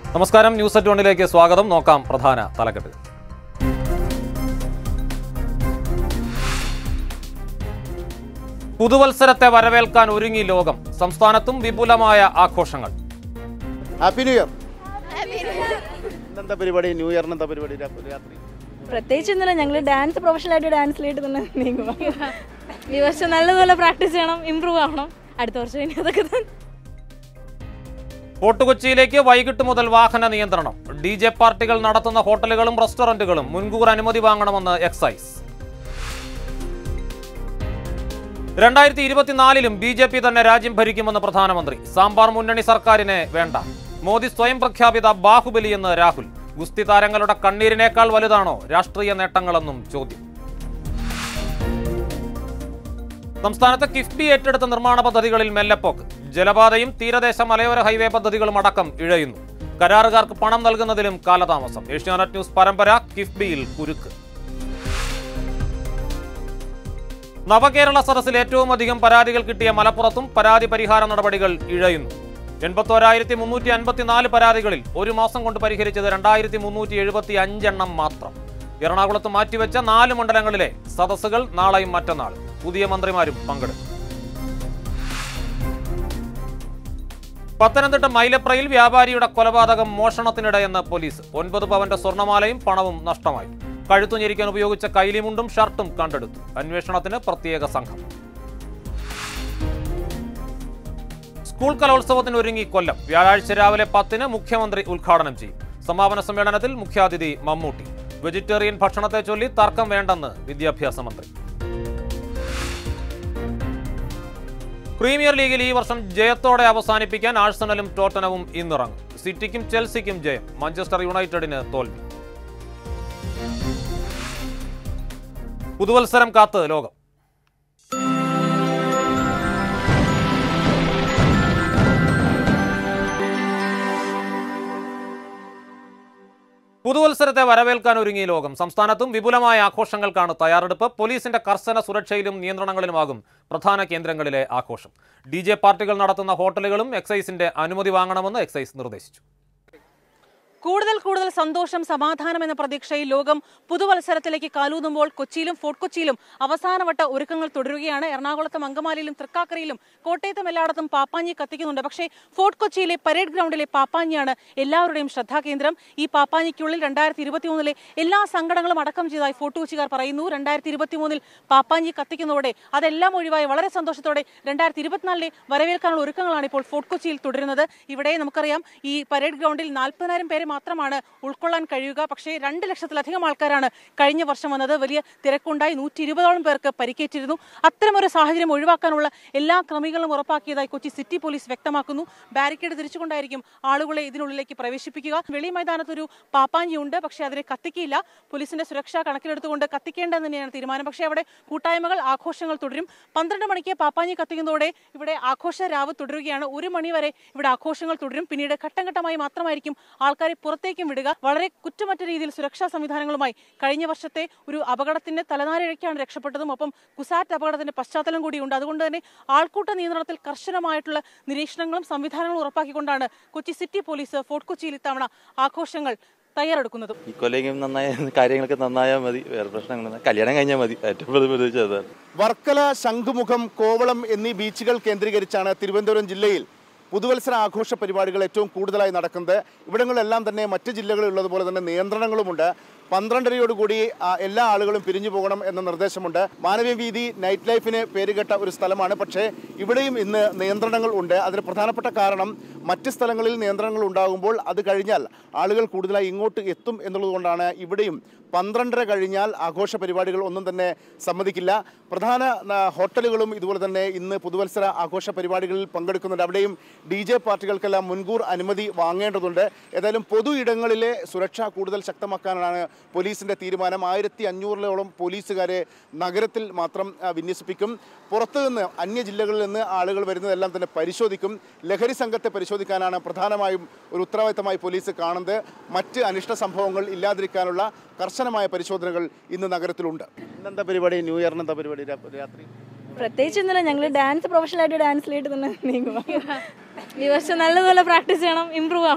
നമസ്കാരം news at വണ്ണിലേക്ക് സ്വാഗതം നോക്കാം പ്രധാന തലക്കെട്ട് പുതുവത്സരത്തെ വരവേൽക്കാൻ ഒരുങ്ങി ലോകം സംസ്ഥാനത്തും വിപുലമായ ആഘോഷങ്ങൾ ഹാപ്പി ന്യൂ ഇയർ ഇന്നെന്താ പരിപാടി ന്യൂ ഇയറിന് എന്താ പരിപാടി രാ- രാത്രി പ്രത്യേകിച്ച് ഇന്നലെ ഞങ്ങൾ ഡാൻസ് പ്രൊഫഷണലായിട്ട് ഡാൻസിലായിട്ട് തന്നെ നീങ്ങുക ഈ വർഷം നല്ലതുപോലെ പ്രാക്ടീസ് ചെയ്യണം ഇമ്പ്രൂവ് ആവണം അടുത്ത വർഷം ഇനി അതൊക്കെ തന്നെ ഫോർട്ട് കൊച്ചിയിലേക്ക് വൈകിട്ട് മുതൽ വാഹന നിയന്ത്രണം ഡി ജെ പാർട്ടികൾ നടത്തുന്ന ഹോട്ടലുകളും റെസ്റ്റോറന്റുകളും മുൻകൂർ അനുമതി വാങ്ങണമെന്ന് എക്സൈസ് രണ്ടായിരത്തി ഇരുപത്തിനാലിലും ബി ജെ പി തന്നെ രാജ്യം ഭരിക്കുമെന്ന് പ്രധാനമന്ത്രി സാമ്പാർ മുന്നണി സർക്കാരിനെ വേണ്ട മോദി സ്വയം പ്രഖ്യാപിത ബാഹുബലിയെന്ന് രാഹുൽ ഗുസ്തി താരങ്ങളുടെ കണ്ണീരിനേക്കാൾ വലുതാണോ രാഷ്ട്രീയ നേട്ടങ്ങളെന്നും ചോദ്യം സംസ്ഥാനത്ത് കിഫ്ബി ഏറ്റെടുത്ത നിർമ്മാണ പദ്ധതികളിൽ മെല്ലെപ്പോക്ക് ജലപാതയും തീരദേശ മലയോര ഹൈവേ പദ്ധതികളും അടക്കം ഇഴയുന്നു കരാറുകാർക്ക് പണം നൽകുന്നതിലും കാലതാമസം ഏഷ്യാനെറ്റ് ന്യൂസ് പരമ്പര കിഫ്ബിയിൽ കുരുക്ക് നവകേരള സദസ്സിൽ ഏറ്റവും അധികം പരാതികൾ കിട്ടിയ മലപ്പുറത്തും പരാതി പരിഹാര നടപടികൾ ഇഴയുന്നു എൺപത്തോരായിരത്തി മുന്നൂറ്റി അൻപത്തിനാല് പരാതികളിൽ ഒരു മാസം കൊണ്ട് പരിഹരിച്ചത് രണ്ടായിരത്തി മുന്നൂറ്റി എഴുപത്തി അഞ്ചെണ്ണം മാത്രം എറണാകുളത്ത് മാറ്റിവെച്ച നാല് മണ്ഡലങ്ങളിലെ സദസ്സുകൾ നാളെയും മറ്റന്നാൾ പുതിയ മന്ത്രിമാരും പങ്കെടുക്കും പത്തനംതിട്ട മൈലപ്രയിൽ വ്യാപാരിയുടെ കൊലപാതകം മോഷണത്തിനിടെയെന്ന് പോലീസ് ഒൻപത് പവന്റെ സ്വർണമാലയും പണവും നഷ്ടമായി കഴുത്തു ഞെരിക്കാൻ ഉപയോഗിച്ച കൈലിമുണ്ടും ഷർട്ടും കണ്ടെടുത്തു അന്വേഷണത്തിന് പ്രത്യേക സംഘം സ്കൂൾ കലോത്സവത്തിന് ഒരുങ്ങി കൊല്ലം വ്യാഴാഴ്ച രാവിലെ പത്തിന് മുഖ്യമന്ത്രി ഉദ്ഘാടനം ചെയ്യും സമാപന സമ്മേളനത്തിൽ മുഖ്യാതിഥി മമ്മൂട്ടി വെജിറ്റേറിയൻ ഭക്ഷണത്തെ ചൊല്ലി തർക്കം വേണ്ടെന്ന് വിദ്യാഭ്യാസ മന്ത്രി പ്രീമിയർ ലീഗിൽ ഈ വർഷം ജയത്തോടെ അവസാനിപ്പിക്കാൻ ആഴ്സണലും ടോട്ടനവും ഇന്നിറങ്ങും സിറ്റിക്കും ചെൽസിക്കും ജയം മാഞ്ചസ്റ്റർ യുണൈറ്റഡിന് തോൽവി പുതുവത്സരം കാത്ത് ലോകം പുതുവത്സരത്തെ വരവേൽക്കാൻ ഒരുങ്ങി ലോകം സംസ്ഥാനത്തും വിപുലമായ ആഘോഷങ്ങൾക്കാണ് തയ്യാറെടുപ്പ് പോലീസിന്റെ കർശന സുരക്ഷയിലും നിയന്ത്രണങ്ങളിലുമാകും പ്രധാന കേന്ദ്രങ്ങളിലെ ആഘോഷം ഡി ജെ പാർട്ടികൾ നടത്തുന്ന ഹോട്ടലുകളും എക്സൈസിന്റെ അനുമതി വാങ്ങണമെന്ന് എക്സൈസ് നിർദ്ദേശിച്ചു കൂടുതൽ കൂടുതൽ സന്തോഷം സമാധാനം എന്ന പ്രതീക്ഷയിൽ ലോകം പുതുവത്സരത്തിലേക്ക് കാലൂന്നുമ്പോൾ കൊച്ചിയിലും ഫോർട്ട് കൊച്ചിയിലും അവസാനവട്ട ഒരുക്കങ്ങൾ തുടരുകയാണ് എറണാകുളത്തും അങ്കമാലിയിലും തൃക്കാക്കരയിലും കോട്ടയത്തും എല്ലായിടത്തും പാപ്പാഞ്ഞി കത്തിക്കുന്നുണ്ട് പക്ഷേ ഫോർട്ട് കൊച്ചിയിലെ പരേഡ് ഗ്രൗണ്ടിലെ പാപ്പാഞ്ഞിയാണ് എല്ലാവരുടെയും ശ്രദ്ധാകേന്ദ്രം ഈ പാപ്പാഞ്ഞിക്കുള്ളിൽ രണ്ടായിരത്തി ഇരുപത്തിമൂന്നിലെ എല്ലാ സങ്കടങ്ങളും അടക്കം ചെയ്തതായി ഫോർട്ട് കൊച്ചിക്കാർ പറയുന്നു രണ്ടായിരത്തി ഇരുപത്തിമൂന്നിൽ പാപ്പാഞ്ഞി കത്തിക്കുന്നതോടെ അതെല്ലാം ഒഴിവായി വളരെ സന്തോഷത്തോടെ രണ്ടായിരത്തി ഇരുപത്തിനാലിലെ വരവേൽക്കാനുള്ള ഒരുക്കങ്ങളാണ് ഇപ്പോൾ ഫോർട്ട് കൊച്ചിയിൽ തുടരുന്നത് ഇവിടെ നമുക്കറിയാം ഈ പരേഡ് ഗ്രൗണ്ടിൽ നാൽപ്പതിനായിരം പേരെ മാത്രമാണ് ഉൾക്കൊള്ളാൻ കഴിയുക പക്ഷേ രണ്ട് ലക്ഷത്തിലധികം ആൾക്കാരാണ് കഴിഞ്ഞ വർഷം വന്നത് വലിയ തിരക്കുണ്ടായി നൂറ്റി ഇരുപതോളം പേർക്ക് പരിക്കേറ്റിരുന്നു അത്തരമൊരു സാഹചര്യം ഒഴിവാക്കാനുള്ള എല്ലാ ക്രമീകരണങ്ങളും ഉറപ്പാക്കിയതായി കൊച്ചി സിറ്റി പോലീസ് വ്യക്തമാക്കുന്നു ബാരിക്കേഡ് തിരിച്ചുകൊണ്ടായിരിക്കും ആളുകളെ ഇതിനുള്ളിലേക്ക് പ്രവേശിപ്പിക്കുക വെളി മൈതാനത്തൊരു പാപ്പാഞ്ചിയുണ്ട് പക്ഷേ അതിനെ കത്തിക്കില്ല പോലീസിന്റെ സുരക്ഷ കണക്കിലെടുത്തുകൊണ്ട് കത്തിക്കേണ്ടത് തന്നെയാണ് തീരുമാനം പക്ഷേ അവിടെ കൂട്ടായ്മകൾ ആഘോഷങ്ങൾ തുടരും പന്ത്രണ്ട് മണിക്ക് പാപ്പാഞ്ഞി കത്തിക്കുന്നതോടെ ഇവിടെ ആഘോഷ രാവ് തുടരുകയാണ് ഒരു മണി വരെ ഇവിടെ ആഘോഷങ്ങൾ തുടരും പിന്നീട് ഘട്ടം ഘട്ടമായി മാത്രമായിരിക്കും ആൾക്കാരെ പുറത്തേക്കും വിടുക വളരെ കുറ്റമറ്റ രീതിയിൽ സുരക്ഷാ സംവിധാനങ്ങളുമായി കഴിഞ്ഞ വർഷത്തെ ഒരു അപകടത്തിന്റെ തലനാരിഴയ്ക്കാണ് രക്ഷപ്പെട്ടതും ഒപ്പം കുസാറ്റ് അപകടത്തിന്റെ പശ്ചാത്തലം കൂടിയുണ്ട് അതുകൊണ്ട് തന്നെ ആൾക്കൂട്ട നിയന്ത്രണത്തിൽ കർശനമായിട്ടുള്ള നിരീക്ഷണങ്ങളും സംവിധാനങ്ങളും ഉറപ്പാക്കിക്കൊണ്ടാണ് കൊച്ചി സിറ്റി പോലീസ് ഫോർട്ട് കൊച്ചിയിൽ ഇത്തവണ ആഘോഷങ്ങൾ തയ്യാറെടുക്കുന്നതും ഈ കൊല്ലം നന്നായ കാര്യങ്ങളൊക്കെ നന്നായാൽ മതി വേറെ പ്രശ്നങ്ങളൊന്നും കല്യാണം കഴിഞ്ഞാൽ മതി ഏറ്റവും പ്രതീക്ഷിച്ചത് അതാണ് വർക്കല ശംഖുമുഖം കോവളം എന്നീ ബീച്ചുകൾ കേന്ദ്രീകരിച്ചാണ് തിരുവനന്തപുരം ജില്ലയിൽ പുതുവത്സര ആഘോഷ പരിപാടികൾ ഏറ്റവും കൂടുതലായി നടക്കുന്നത് ഇവിടങ്ങളിലെല്ലാം തന്നെ മറ്റ് ജില്ലകളിലുള്ളതുപോലെ തന്നെ നിയന്ത്രണങ്ങളുമുണ്ട് പന്ത്രണ്ടരയോടുകൂടി ആ, എല്ലാ ആളുകളും പിരിഞ്ഞു പോകണം എന്ന നിർദ്ദേശമുണ്ട് മാനവീയ വീതി നൈറ്റ് ലൈഫിന് പേരുകെട്ട ഒരു സ്ഥലമാണ് പക്ഷേ ഇവിടെയും ഇന്ന് നിയന്ത്രണങ്ങൾ ഉണ്ട് അതിന് പ്രധാനപ്പെട്ട കാരണം മറ്റ് സ്ഥലങ്ങളിൽ നിയന്ത്രണങ്ങൾ ഉണ്ടാകുമ്പോൾ അത് കഴിഞ്ഞാൽ ആളുകൾ കൂടുതലായി ഇങ്ങോട്ട് എത്തും എന്നുള്ളതുകൊണ്ടാണ് ഇവിടെയും പന്ത്രണ്ടര കഴിഞ്ഞാൽ ആഘോഷ പരിപാടികൾ ഒന്നും തന്നെ സമ്മതിക്കില്ല പ്രധാന ആ, ഹോട്ടലുകളും ഇതുപോലെ തന്നെ ഇന്ന് പുതുവത്സര ആഘോഷ പരിപാടികളിൽ പങ്കെടുക്കുന്നുണ്ട് അവിടെയും ഡി ജെ പാർട്ടികൾക്കെല്ലാം മുൻകൂർ അനുമതി വാങ്ങേണ്ടതുണ്ട് ഏതായാലും പൊതു ഇടങ്ങളിലെ സുരക്ഷ കൂടുതൽ ശക്തമാക്കാനാണ് പോലീസിന്റെ തീരുമാനം ആയിരത്തി അഞ്ഞൂറിലോളം പോലീസുകാരെ നഗരത്തിൽ മാത്രം ആ, വിന്യസിപ്പിക്കും പുറത്തു നിന്ന് അന്യ ജില്ലകളിൽ നിന്ന് ആളുകൾ വരുന്നതെല്ലാം തന്നെ പരിശോധിക്കും ലഹരി സംഘത്തെ പരിശോധിക്കാനാണ് പ്രധാനമായും ഒരു ഉത്തരവാദിത്തമായി പോലീസ് കാണുന്നത് മറ്റ് അനിഷ്ട സംഭവങ്ങൾ ഇല്ലാതിരിക്കാനുള്ള കർശനമായ പരിശോധനകൾ ഇന്ന് നഗരത്തിലുണ്ട് ഇന്നെന്താ പരിപാടി ന്യൂ ഇയറിന് എന്താ പരിപാടി രാ- രാത്രി പ്രത്യേകിച്ച് ഇന്നലെ ഞങ്ങൾ ഡാൻസ് പ്രൊഫഷണലായിട്ട് ഡാൻസിലായിട്ട് തന്നെ നീങ്ങുക ഈ വർഷം നല്ലതുപോലെ പ്രാക്ടീസ് ചെയ്യണം ഇമ്പ്രൂവ് ആവണം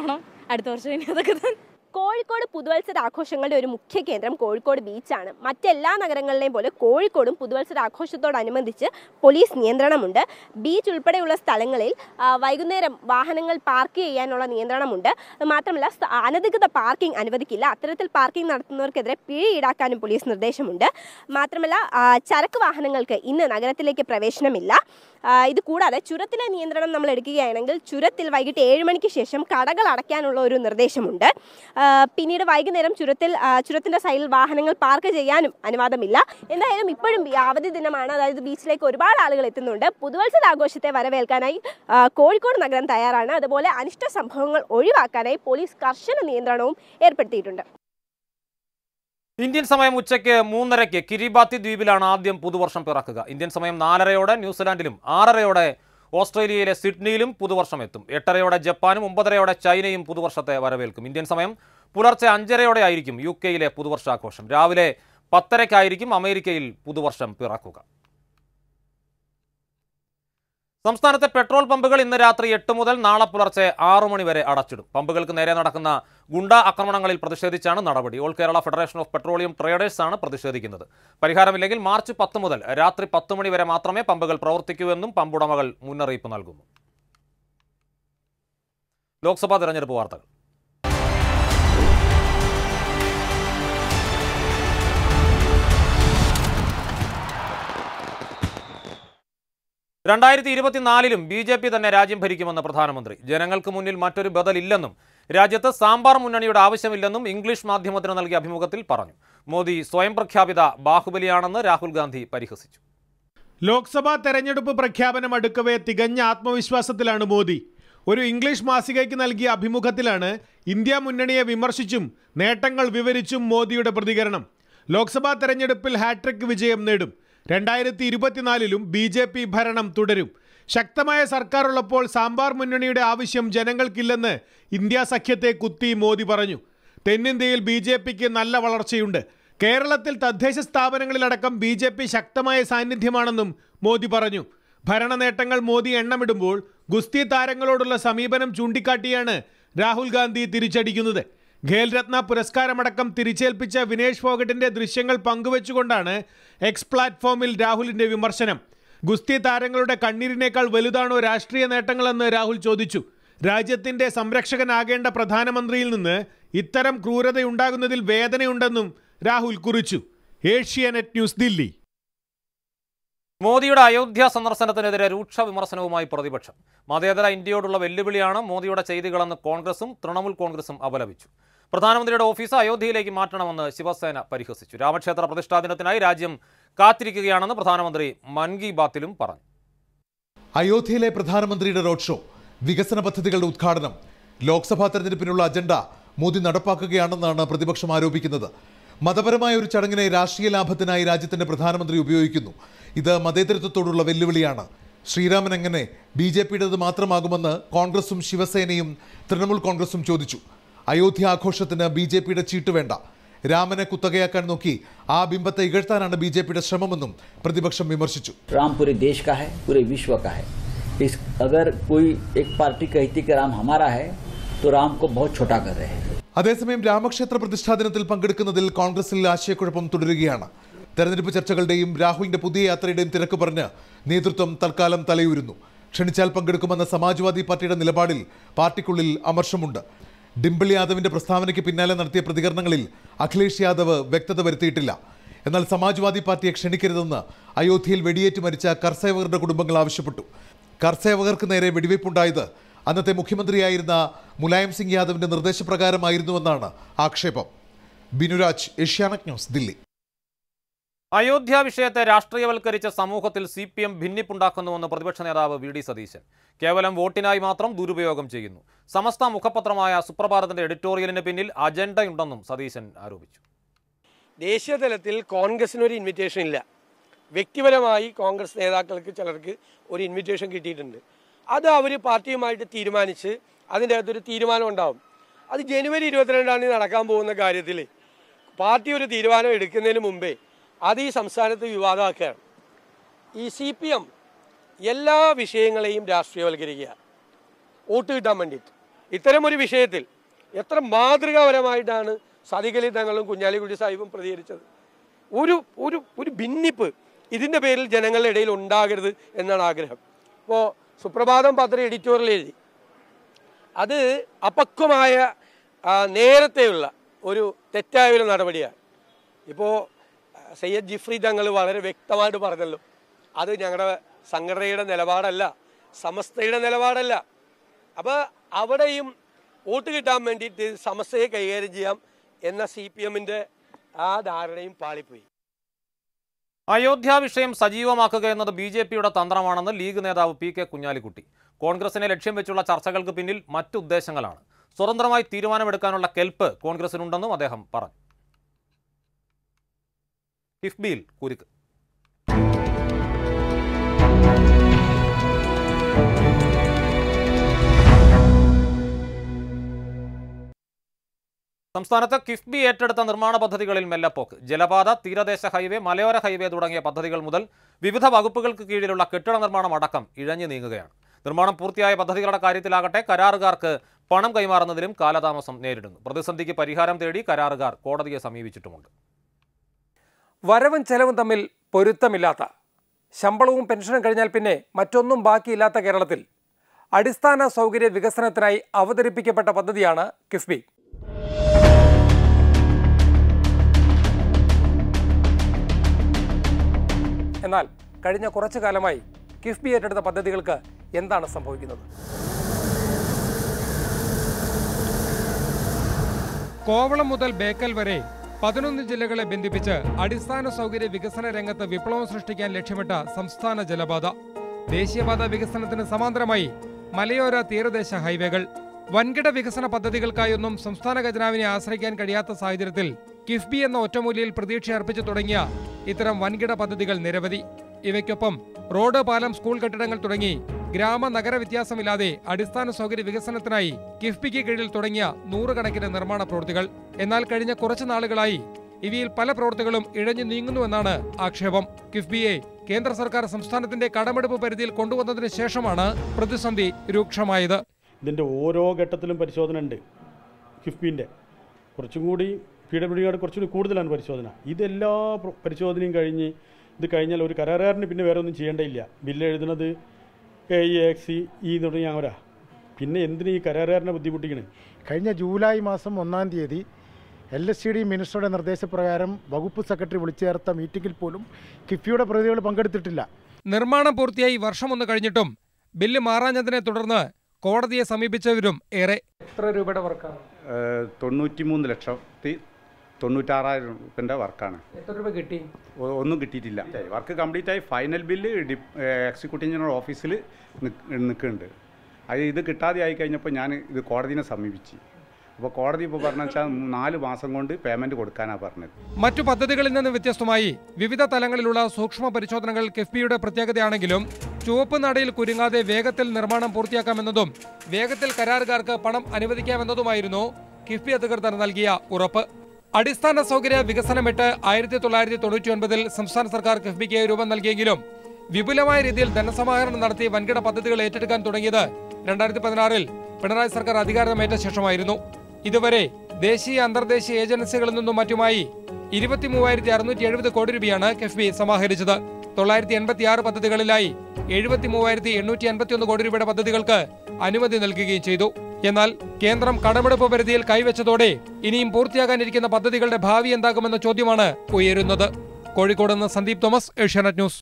അടുത്ത വർഷം ഇനി അതൊക്കെ തന്നെ കോഴിക്കോട് പുതുവത്സര ആഘോഷങ്ങളുടെ ഒരു മുഖ്യ കേന്ദ്രം കോഴിക്കോട് ബീച്ചാണ് മറ്റെല്ലാ നഗരങ്ങളിലെയും പോലെ കോഴിക്കോടും പുതുവത്സര ആഘോഷത്തോടനുബന്ധിച്ച് പോലീസ് നിയന്ത്രണമുണ്ട് ബീച്ച് ഉൾപ്പെടെയുള്ള സ്ഥലങ്ങളിൽ ആ, വൈകുന്നേരം വാഹനങ്ങൾ പാർക്ക് ചെയ്യാനുള്ള നിയന്ത്രണമുണ്ട് അത് മാത്രമല്ല സ്ഥ- അനധികൃത പാർക്കിംഗ് അനുവദിക്കില്ല അത്തരത്തിൽ പാർക്കിംഗ് നടത്തുന്നവർക്കെതിരെ പിഴ ഈടാക്കാനും പോലീസ് നിർദ്ദേശമുണ്ട് മാത്രമല്ല ആ, ചരക്ക് വാഹനങ്ങൾക്ക് ഇന്ന് നഗരത്തിലേക്ക് പ്രവേശനമില്ല ആ, ഇത് കൂടാതെ ചുരത്തിലെ നിയന്ത്രണം നമ്മൾ എടുക്കുകയാണെങ്കിൽ ചുരത്തിൽ വൈകിട്ട് ഏഴ് മണിക്ക് ശേഷം കടകൾ അടയ്ക്കാനുള്ള ഒരു നിർദ്ദേശമുണ്ട് ആ, പിന്നീട് വൈകുന്നേരം ചുരത്തിൽ ആ, ചുരത്തിന്റെ സൈഡിൽ വാഹനങ്ങൾ പാർക്ക് ചെയ്യാനും അനുവാദമില്ല എന്തായാലും ഇപ്പോഴും ഈ അവധി ദിനമാണ് അതായത് ബീച്ചിലേക്ക് ഒരുപാട് ആളുകൾ എത്തുന്നുണ്ട് പുതുവത്സര ആഘോഷത്തെ വരവേൽക്കാനായി ആ, കോഴിക്കോട് നഗരം തയ്യാറാണ് അതുപോലെ അനിഷ്ട സംഭവങ്ങൾ ഒഴിവാക്കാനായി പോലീസ് കർശന നിയന്ത്രണവും ഏർപ്പെടുത്തിയിട്ടുണ്ട് ഇന്ത്യൻ സമയം ഉച്ചയ്ക്ക് മൂന്നരയ്ക്ക് കിരിബാത്തി ദ്വീപിലാണ് ആദ്യം പുതുവർഷം പിറക്കുക ഇന്ത്യൻ സമയം നാലരയോടെ ന്യൂസിലാൻഡിലും ആറരയോടെ ഓസ്ട്രേലിയയിലെ സിഡ്നിയിലും പുതുവർഷം എത്തും എട്ടരയോടെ ജപ്പാനും ഒമ്പതരയോടെ ചൈനയും പുതുവർഷത്തെ വരവേൽക്കും ഇന്ത്യൻ സമയം പുലർച്ചെ അഞ്ചരയോടെ ആയിരിക്കും യു കെയിലെ പുതുവർഷാഘോഷം രാവിലെ പത്തരയ്ക്കായിരിക്കും അമേരിക്കയിൽ പുതുവർഷം പിറക്കുക സംസ്ഥാനത്തെ പെട്രോൾ പമ്പുകൾ ഇന്ന് രാത്രി എട്ട് മുതൽ നാളെ പുലർച്ചെ ആറു മണി വരെ അടച്ചിടും പമ്പുകൾക്ക് നേരെ നടക്കുന്ന ഗുണ്ട ആക്രമണങ്ങളിൽ പ്രതിഷേധിച്ചാണ് നടപടി all Kerala federation of petroleum traders ആണ് പ്രതിഷേധിക്കുന്നത് പരിഹാരമില്ലെങ്കിൽ മാർച്ച് പത്ത് മുതൽ രാത്രി പത്ത് മണി വരെ മാത്രമേ പമ്പുകൾ പ്രവർത്തിക്കൂ എന്നും പമ്പുടമകൾ മുന്നറിയിപ്പ് നൽകുന്നു ലോക്സഭാ തെരഞ്ഞെടുപ്പ് വാർത്തകൾ രണ്ടായിരത്തി ഇരുപത്തിനാലിലും ബി ജെ പി തന്നെ രാജ്യം ഭരിക്കുമെന്ന് പ്രധാനമന്ത്രി ജനങ്ങൾക്ക് മുന്നിൽ മറ്റൊരു ബദലില്ലെന്നും രാജ്യത്ത് സാമ്പാർ മുന്നണിയുടെ ആവശ്യമില്ലെന്നും ഇംഗ്ലീഷ് മാധ്യമത്തിന് നൽകിയ അഭിമുഖത്തിൽ പറഞ്ഞു മോദി സ്വയം പ്രഖ്യാപിത ബാഹുബലിയാണെന്ന് രാഹുൽ ഗാന്ധി പരിഹസിച്ചു ലോക്സഭാ തെരഞ്ഞെടുപ്പ് പ്രഖ്യാപനം അടുക്കവേ തികഞ്ഞ ആത്മവിശ്വാസത്തിലാണ് മോദി ഒരു ഇംഗ്ലീഷ് മാസികയ്ക്ക് നൽകിയ അഭിമുഖത്തിലാണ് ഇന്ത്യ മുന്നണിയെ വിമർശിച്ചും നേട്ടങ്ങൾ വിവരിച്ചും മോദിയുടെ പ്രതികരണം ലോക്സഭാ തെരഞ്ഞെടുപ്പിൽ ഹാട്രിക് വിജയം നേടും രണ്ടായിരത്തി ഇരുപത്തിനാലിലും ബി ജെ പി ഭരണം തുടരും ശക്തമായ സർക്കാർ ഉള്ളപ്പോൾ സാമ്പാർ മുന്നണിയുടെ ആവശ്യം ജനങ്ങൾക്കില്ലെന്ന് ഇന്ത്യ സഖ്യത്തെ കുത്തി മോദി പറഞ്ഞു തെന്നിന്ത്യയിൽ ബി ജെ പിക്ക് നല്ല വളർച്ചയുണ്ട് കേരളത്തിൽ തദ്ദേശ സ്ഥാപനങ്ങളിലടക്കം ബി ജെ പി ശക്തമായ സാന്നിധ്യമാണെന്നും മോദി പറഞ്ഞു ഭരണ നേട്ടങ്ങൾ മോദി എണ്ണമിടുമ്പോൾ ഗുസ്തി താരങ്ങളോടുള്ള സമീപനം ചൂണ്ടിക്കാട്ടിയാണ് രാഹുൽ ഗാന്ധി തിരിച്ചടിക്കുന്നത് ഖേൽരത്ന പുരസ്കാരമടക്കം തിരിച്ചേൽപ്പിച്ച വിനേഷ് ഫോഗട്ടിന്റെ ദൃശ്യങ്ങൾ പങ്കുവെച്ചുകൊണ്ടാണ് എക്സ് പ്ലാറ്റ്ഫോമിൽ രാഹുലിന്റെ വിമർശനം ഗുസ്തി താരങ്ങളുടെ കണ്ണീരിനേക്കാൾ വലുതാണോ രാഷ്ട്രീയ നേട്ടങ്ങളെന്ന് രാഹുൽ ചോദിച്ചു രാജ്യത്തിന്റെ സംരക്ഷകനാകേണ്ട പ്രധാനമന്ത്രിയിൽ നിന്ന് ഇത്തരം ക്രൂരതയുണ്ടാകുന്നതിൽ വേദനയുണ്ടെന്നും രാഹുൽ കുറിച്ചു ഏഷ്യാനെറ്റ് ന്യൂസ് ദില്ലി മോദിയുടെ അയോധ്യ സന്ദർശനത്തിനെതിരെ രൂക്ഷ വിമർശനവുമായി പ്രതിപക്ഷം മതേതര ഇന്ത്യയോടുള്ള വെല്ലുവിളിയാണ് മോദിയുടെ ചെയ്തികളെന്ന് കോൺഗ്രസും തൃണമൂൽ കോൺഗ്രസും അപലപിച്ചു പ്രധാനമന്ത്രിയുടെ ഓഫീസ് അയോധ്യയിലേക്ക് മാറ്റണമെന്ന് ശിവസേന പരിഹസിച്ചു രാമക്ഷേത്ര പ്രതിഷ്ഠാ ദിനത്തിനായി രാജ്യം കാത്തിരിക്കുകയാണെന്ന് പ്രധാനമന്ത്രി മൻ കി ബാത്തിലും പറഞ്ഞു അയോധ്യയിലെ പ്രധാനമന്ത്രിയുടെ റോഡ് ഷോ വികസന പദ്ധതികളുടെ ഉദ്ഘാടനം ലോക്സഭാ തെരഞ്ഞെടുപ്പിനുള്ള അജണ്ട മോദി നടപ്പാക്കുകയാണെന്നാണ് പ്രതിപക്ഷം ആരോപിക്കുന്നത് മതപരമായ ഒരു ചടങ്ങിനെ രാഷ്ട്രീയ ലാഭത്തിനായി രാജ്യത്തിന്റെ പ്രധാനമന്ത്രി ഉപയോഗിക്കുന്നു ഇത് മതേതരത്വത്തോടുള്ള വെല്ലുവിളിയാണ് ശ്രീരാമൻ എങ്ങനെ ബി ജെ പിയുടേത് മാത്രമാകുമെന്ന് കോൺഗ്രസും ശിവസേനയും തൃണമൂൽ കോൺഗ്രസും ചോദിച്ചു അയോധ്യ ആഘോഷത്തിന് ബി ജെ പിയുടെ ചീട്ട് വേണ്ട രാമനെ കുത്തകയാക്കാൻ നോക്കി ആ ബിംബത്തെ ഇകഴ്ത്താനാണ് ബി ജെ പിയുടെ ശ്രമമെന്നും പ്രതിപക്ഷം വിമർശിച്ചു राम पूरे देश का है पूरे विश्व का है इस अगर कोई एक पार्टी कहती कि राम हमारा है तो राम को बहुत छोटा कर रहे हैं അതേസമയം രാമക്ഷേത്ര പ്രതിഷ്ഠാ ദിനത്തിൽ പങ്കെടുക്കുന്നതിൽ കോൺഗ്രസിൽ ആശയക്കുഴപ്പം തുടരുകയാണ് തെരഞ്ഞെടുപ്പ് ചർച്ചകളുടെയും രാഹുലിന്റെ പുതിയ യാത്രയുടെയും തിരക്ക് പറഞ്ഞ് നേതൃത്വം തൽക്കാലം തലയൂരുന്നു ക്ഷണിച്ചാൽ പങ്കെടുക്കുമെന്ന സമാജ്വാദി പാർട്ടിയുടെ നിലപാടിൽ പാർട്ടിക്കുള്ളിൽ അമർഷമുണ്ട് ഡിംപിൾ യാദവിന്റെ പ്രസ്താവനയ്ക്ക് പിന്നാലെ നടത്തിയ പ്രതികരണങ്ങളിൽ അഖിലേഷ് യാദവ് വ്യക്തത വരുത്തിയിട്ടില്ല എന്നാൽ സമാജ്വാദി പാർട്ടിയെ ക്ഷണിക്കരുതെന്ന് അയോധ്യയിൽ വെടിയേറ്റ് മരിച്ച കർസേവകരുടെ കുടുംബങ്ങൾ ആവശ്യപ്പെട്ടു കർസേവകർക്ക് നേരെ വെടിവയ്പുണ്ടായത് അന്നത്തെ മുഖ്യമന്ത്രിയായിരുന്ന മുലായം സിംഗ് യാദവിന്റെ നിർദ്ദേശപ്രകാരമായിരുന്നുവെന്നാണ് ആക്ഷേപം ബിനുരാജ് ഏഷ്യാനെറ്റ് ന്യൂസ് ദില്ലി അയോധ്യ വിഷയത്തെ രാഷ്ട്രീയവൽക്കരിച്ച സമൂഹത്തിൽ സി പി എം ഭിന്നിപ്പുണ്ടാക്കുന്നുവെന്ന് പ്രതിപക്ഷ നേതാവ് വി ഡി സതീശൻ കേവലം വോട്ടിനായി മാത്രം ദുരുപയോഗം ചെയ്യുന്നു സമസ്ത മുഖപത്രമായ സുപ്രഭാതത്തിന്റെ എഡിറ്റോറിയലിന് പിന്നിൽ അജണ്ടയുണ്ടെന്നും സതീശൻ ആരോപിച്ചു ദേശീയ തലത്തിൽ കോൺഗ്രസിനൊരു ഇൻവിറ്റേഷൻ ഇല്ല വ്യക്തിപരമായി കോൺഗ്രസ് നേതാക്കൾക്ക് ചിലർക്ക് ഒരു ഇൻവിറ്റേഷൻ കിട്ടിയിട്ടുണ്ട് അത് അവർ പാർട്ടിയുമായിട്ട് തീരുമാനിച്ച് അതിൻ്റെ അകത്തൊരു തീരുമാനം ഉണ്ടാവും അത് ജനുവരി ഇരുപത്തിരണ്ടാം തീയതി നടക്കാൻ പോകുന്ന കാര്യത്തിൽ പാർട്ടി ഒരു തീരുമാനം എടുക്കുന്നതിന് മുമ്പേ അത് ഈ സംസ്ഥാനത്ത് വിവാദമാക്കുകയാണ് ഈ സി പി എം എല്ലാ വിഷയങ്ങളെയും രാഷ്ട്രീയവൽക്കരിക്കുക വോട്ട് കിട്ടാൻ വേണ്ടിയിട്ട് ഇത്തരമൊരു വിഷയത്തിൽ എത്ര മാതൃകാപരമായിട്ടാണ് സദിഖലി തങ്ങളും കുഞ്ഞാലിക്കുട്ടി സാഹിബും പ്രതികരിച്ചത് ഒരു ഒരു ഒരു ഭിന്നിപ്പ് ഇതിൻ്റെ പേരിൽ ജനങ്ങളുടെ ഇടയിൽ ഉണ്ടാകരുത് എന്നാണ് ആഗ്രഹം ഇപ്പോൾ സുപ്രഭാതം പത്രം എഡിറ്റോറിയൽ എഴുതി അത് അപക്വമായ ആ, നേരത്തെയുള്ള ഒരു തെറ്റായ ഒരു നടപടിയാണ് ഇപ്പോൾ സയ്യദ് ജിഫ്രി തങ്ങൾ വളരെ വ്യക്തമായിട്ട് പറഞ്ഞല്ലോ അത് ഞങ്ങളുടെ സംഘടനയുടെ നിലപാടല്ല സമസ്തയുടെ നിലപാടല്ല അപ്പോൾ അവിടെയും വോട്ട് കിട്ടാൻ വേണ്ടിയിട്ട് സമസ്തയെ കൈകാര്യം ചെയ്യാം എന്ന സി പി എമ്മിൻ്റെ ആ ധാരണയും പാളിപ്പോയി അയോധ്യ വിഷയം സജീവമാക്കുക എന്നത് ബി ജെ പിയുടെ തന്ത്രമാണെന്ന് ലീഗ് നേതാവ് പി കെ കുഞ്ഞാലിക്കുട്ടി കോൺഗ്രസിനെ ലക്ഷ്യം വെച്ചുള്ള ചർച്ചകൾക്ക് പിന്നിൽ മറ്റുദ്ദേശങ്ങളാണ് സ്വതന്ത്രമായി തീരുമാനമെടുക്കാനുള്ള കെൽപ്പ് കോൺഗ്രസിനുണ്ടെന്നും അദ്ദേഹം പറഞ്ഞു കിഫ്ബിയിൽ കുരുക്ക് സംസ്ഥാനത്ത് കിഫ്ബി ഏറ്റെടുത്ത നിർമ്മാണ പദ്ധതികളിൽ മെല്ലപ്പോക്ക് ജലപാത തീരദേശ ഹൈവേ മലയോര ഹൈവേ തുടങ്ങിയ പദ്ധതികൾ മുതൽ വിവിധ വകുപ്പുകൾക്ക് കീഴിലുള്ള കെട്ടിട നിർമ്മാണം അടക്കം ഇഴഞ്ഞു നീങ്ങുകയാണ് നിർമ്മാണം പൂർത്തിയായ പദ്ധതികളുടെ കാര്യത്തിലാകട്ടെ കരാറുകാർക്ക് പണം കൈമാറുന്നതിലും കാലതാമസം നേരിടുന്നു പ്രതിസന്ധിക്ക് പരിഹാരം തേടി കരാറുകാർ കോടതിയെ സമീപിച്ചിട്ടുമുണ്ട് വരവും ചെലവും തമ്മിൽ പൊരുത്തമില്ലാത്ത ശമ്പളവും പെൻഷനും കഴിഞ്ഞാൽ പിന്നെ മറ്റൊന്നും ബാക്കിയില്ലാത്ത കേരളത്തിൽ അടിസ്ഥാന സൗകര്യ വികസനത്തിനായി അവതരിപ്പിക്കപ്പെട്ട പദ്ധതിയാണ് കിഫ്ബി എന്നാൽ കഴിഞ്ഞ കുറച്ചു കാലമായി കിഫ്ബി ഏറ്റെടുത്ത പദ്ധതികൾക്ക് എന്താണ് സംഭവിക്കുന്നത് കോവളം മുതൽ ബേക്കൽ വരെ പതിനൊന്ന് ജില്ലകളെ ബന്ധിപ്പിച്ച് അടിസ്ഥാന സൗകര്യ വികസന രംഗത്ത് വിപ്ലവം സൃഷ്ടിക്കാൻ ലക്ഷ്യമിട്ട സംസ്ഥാന ജലപാത ദേശീയപാത വികസനത്തിന് സമാന്തരമായി മലയോര തീരദേശ ഹൈവേകൾ വൻകിട വികസന പദ്ധതികൾക്കായൊന്നും സംസ്ഥാന ഖജനാവിനെ ആശ്രയിക്കാൻ കഴിയാത്ത സാഹചര്യത്തിൽ കിഫ്ബി എന്ന ഒറ്റമൂലിയിൽ പ്രതീക്ഷ അർപ്പിച്ചു തുടങ്ങിയ ഇത്തരം വൻകിട പദ്ധതികൾ നിരവധി ഇവയ്ക്കൊപ്പം റോഡ് പാലം സ്കൂൾ കെട്ടിടങ്ങൾ തുടങ്ങി ഗ്രാമ നഗര വ്യത്യാസമില്ലാതെ അടിസ്ഥാന സൗകര്യ വികസനത്തിനായി കിഫ്ബിക്ക് കീഴിൽ തുടങ്ങിയ നൂറുകണക്കിന് നിർമ്മാണ പ്രവൃത്തികൾ എന്നാൽ കഴിഞ്ഞ കുറച്ചു നാളുകളായി ഇവയിൽ പല പ്രവൃത്തികളും ഇഴഞ്ഞു നീങ്ങുന്നുവെന്നാണ് ആക്ഷേപം കിഫ്ബിയെ കേന്ദ്ര സർക്കാർ സംസ്ഥാനത്തിന്റെ കടമെടുപ്പ് പരിധിയിൽ കൊണ്ടുവന്നതിന് ശേഷമാണ് പ്രതിസന്ധി രൂക്ഷമായത് ഇതിൻ്റെ ഓരോ ഘട്ടത്തിലും പരിശോധന ഉണ്ട് കിഫ്ബിൻ്റെ കുറച്ചും കൂടി പി ഡബ്ല്യു ഡിയുടെ കുറച്ചുകൂടി കൂടുതലാണ് പരിശോധന ഇതെല്ലാ പ്ര- പരിശോധനയും കഴിഞ്ഞ് ഇത് കഴിഞ്ഞാൽ ഒരു കരാറുകാരന് പിന്നെ വേറെ ഒന്നും ചെയ്യേണ്ടയില്ല ബില്ല് എഴുതുന്നത് എ ഇ എക്സ് ഇ തുടങ്ങിയവരാ പിന്നെ എന്തിനു ഈ കരാറുകാരനെ ബുദ്ധിമുട്ടിക്കണേ കഴിഞ്ഞ ജൂലൈ മാസം ഒന്നാം തീയതി എൽ എസ് സി ഡി മിനിസ്റ്ററുടെ നിർദ്ദേശപ്രകാരം വകുപ്പ് സെക്രട്ടറി വിളിച്ചു ചേർത്ത മീറ്റിംഗിൽ പോലും കിഫ്ബിയുടെ പ്രതിനിധികൾ പങ്കെടുത്തിട്ടില്ല നിർമ്മാണം പൂർത്തിയായി വർഷമൊന്ന് കഴിഞ്ഞിട്ടും ബില്ല് മാറാഞ്ഞതിനെ തുടർന്ന് കോടതിയെ സമീപിച്ചവരും ഏറെ എത്ര രൂപയുടെ വർക്കാണ് തൊണ്ണൂറ്റി മൂന്ന് ലക്ഷത്തി തൊണ്ണൂറ്റാറായിരം രൂപൻ്റെ വർക്കാണ് എത്ര രൂപ കിട്ടി ഒ- ഒന്നും കിട്ടിയിട്ടില്ല വർക്ക് കംപ്ലീറ്റ് ആയി final bill the executive engineer ഓഫീസിൽ നിൽക്കുന്നുണ്ട് അത് ഇത് കിട്ടാതെ ആയി കഴിഞ്ഞപ്പോൾ ഞാൻ ഇത് കോടതിനെ സമീപിച്ചു അപ്പോൾ കോടതി ഇപ്പോൾ പറഞ്ഞ വെച്ചാൽ നാല് മാസം കൊണ്ട് പേയ്മെൻറ്റ് കൊടുക്കാനാണ് പറഞ്ഞത് മറ്റു പദ്ധതികളിൽ നിന്ന് വ്യത്യസ്തമായി വിവിധ തലങ്ങളിലുള്ള സൂക്ഷ്മ പരിശോധനകൾ കിഫ്ബിയുടെ പ്രത്യേകതയാണെങ്കിലും ചുവപ്പ് നടയിൽ കുരുങ്ങാതെ വേഗത്തിൽ നിർമ്മാണം പൂർത്തിയാക്കാമെന്നതും വേഗത്തിൽ കരാറുകാർക്ക് പണം അനുവദിക്കാമെന്നതുമായിരുന്നു കിഫ്ബി അധികൃതർ നൽകിയ ഉറപ്പ് അടിസ്ഥാന സൗകര്യ വികസനമിട്ട് ആയിരത്തി തൊള്ളായിരത്തി തൊണ്ണൂറ്റി ഒൻപതിൽ സംസ്ഥാന സർക്കാർ കിഫ്ബിക്ക് രൂപം നൽകിയെങ്കിലും വിപുലമായ രീതിയിൽ ധനസമാഹരണം നടത്തി വൻകിട പദ്ധതികൾ ഏറ്റെടുക്കാൻ തുടങ്ങിയത് രണ്ടായിരത്തി പതിനാറിൽ പിണറായി സർക്കാർ അധികാരമേറ്റ ശേഷമായിരുന്നു ഇതുവരെ ദേശീയ അന്തർദേശീയ ഏജൻസികളിൽ നിന്നും മറ്റുമായി ഇരുപത്തി മൂവായിരത്തി അറുന്നൂറ്റി എഴുപത് കോടി രൂപയാണ് കിഫ്ബി സമാഹരിച്ചത് തൊള്ളായിരത്തി എൺപത്തി ആറ് പദ്ധതികളിലായി എഴുപത്തി മൂവായിരത്തി എണ്ണൂറ്റി അൻപത്തിയൊന്ന് കോടി രൂപയുടെ പദ്ധതികൾക്ക് അനുമതി നൽകുകയും ചെയ്തു എന്നാൽ കേന്ദ്രം കടമെടുപ്പ് പരിധിയിൽ കൈവച്ചതോടെ ഇനിയും പൂർത്തിയാകാനിരിക്കുന്ന പദ്ധതികളുടെ ഭാവി എന്താകുമെന്ന ചോദ്യമാണ് ഉയരുന്നത് കോഴിക്കോട് നിന്ന് സന്ദീപ് തോമസ് ഏഷ്യാനെറ്റ് ന്യൂസ്